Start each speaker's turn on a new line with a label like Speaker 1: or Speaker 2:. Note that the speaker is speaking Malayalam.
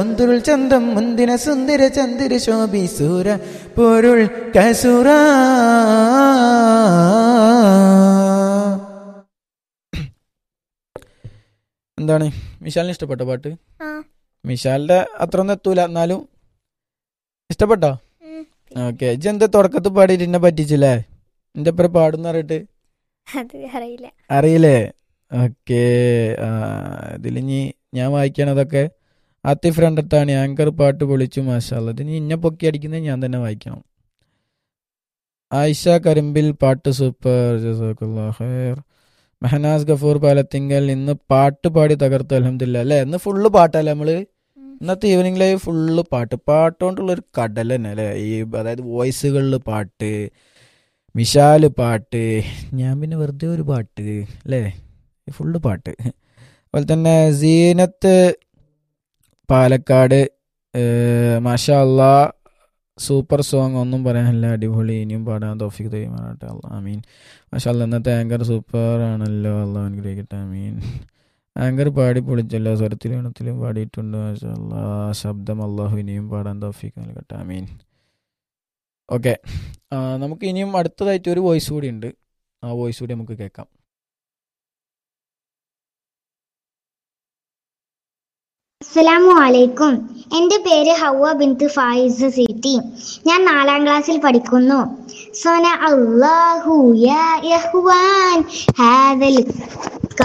Speaker 1: ചന്തുരുൾ ചന്തം മുന്തിന സുന്ദര ചന്ദ്ര ശോഭി സൂര പൊരുൾ കസുര എന്താണ് വിശാലിന് ഇഷ്ടപ്പെട്ടോ പാട്ട്
Speaker 2: ആ
Speaker 1: വിശാലിന്റെ അത്ര ഒന്നും എത്തൂല എന്നാലും ഇഷ്ടപ്പെട്ടോ
Speaker 2: ഉം.
Speaker 1: ഓക്കെ ഇജ്ജ് എന്താ തുടക്കത്തിൽ പാടിയിട്ട് എന്നെ പറ്റിച്ചില്ലേ എന്റെ അപ്പുറം പാടുന്ന പറഞ്ഞിട്ട്
Speaker 2: അത് അറിയില്ല
Speaker 1: അറിയില്ലേ ഓക്കെ ഇതിലിഞ്ഞി ഞാൻ വായിക്കണതൊക്കെ ആത്തിഫ് രണ്ടത്താണ് ആങ്കർ പാട്ട് പൊളിച്ചു മാഷാല്ല ഇതിന് ഇന്നെ പൊക്കി അടിക്കുന്നത് ഞാൻ തന്നെ വായിക്കണം ആയിഷ കരിമ്പിൽ പാട്ട് സൂപ്പർ ജസാക്കുല്ലാഹ് ഖൈർ മെഹനാസ് ഗഫൂർ പാലത്തിങ്കൽ ഇന്ന് പാട്ട് പാടി തകർത്തു അലഹമില്ല അല്ലേ ഇന്ന് ഫുള്ള് പാട്ടല്ലേ നമ്മള്
Speaker 2: ഉം.
Speaker 1: ഇന്നത്തെ ഈവനിങ് ലൈവ് ഫുള്ള് പാട്ട് പാട്ടുകൊണ്ടുള്ള ഒരു കടൽ തന്നെ അല്ലേ ഈ അതായത് വോയിസുകളിൽ പാട്ട് വിശാല് പാട്ട് ഞാൻ പിന്നെ വെറുതെ ഒരു പാട്ട് അല്ലേ ഫുള്ള് പാട്ട് അതുപോലെ തന്നെ സീനത്ത് പാലക്കാട് മാഷാ അല്ലാ സൂപ്പർ സോങ് ഒന്നും പറയാനില്ല അടിപൊളി ഇനിയും പാടാൻ തോഫിക്ക് തരുമാറാട്ടെ അല്ലാ അമീൻ മാഷാ അല്ലാ ഇന്നത്തെ ആങ്കർ സൂപ്പർ ആണല്ലോ അള്ളാഹ് അനുഗ്രഹിക്കട്ടെ അമീൻ ആങ്കർ പാടി പൊളിച്ചല്ലോ സ്വരത്തിലും ഇണത്തിലും പാടിയിട്ടുണ്ട് മാഷാ അല്ലാ ശബ്ദം അള്ളാഹു ഇനിയും പാടാൻ തോഫിക്ക് നൽകട്ടെ അമീൻ ഓക്കെ നമുക്ക് ഇനിയും അടുത്തതായിട്ട് ഒരു വോയിസ് കൂടി ഉണ്ട് ആ വോയിസ് കൂടി നമുക്ക് കേൾക്കാം
Speaker 3: അസ്സലാമു അലൈക്കും എൻ്റെ പേര് ഹൗവ ബിന്ത് ഫായിസ് സിറ്റി ഞാൻ നാലാം ക്ലാസ്സിൽ പഠിക്കുന്നു സൊന അല്ലാഹു യാ യഹ്വാൻ ഹാദൽ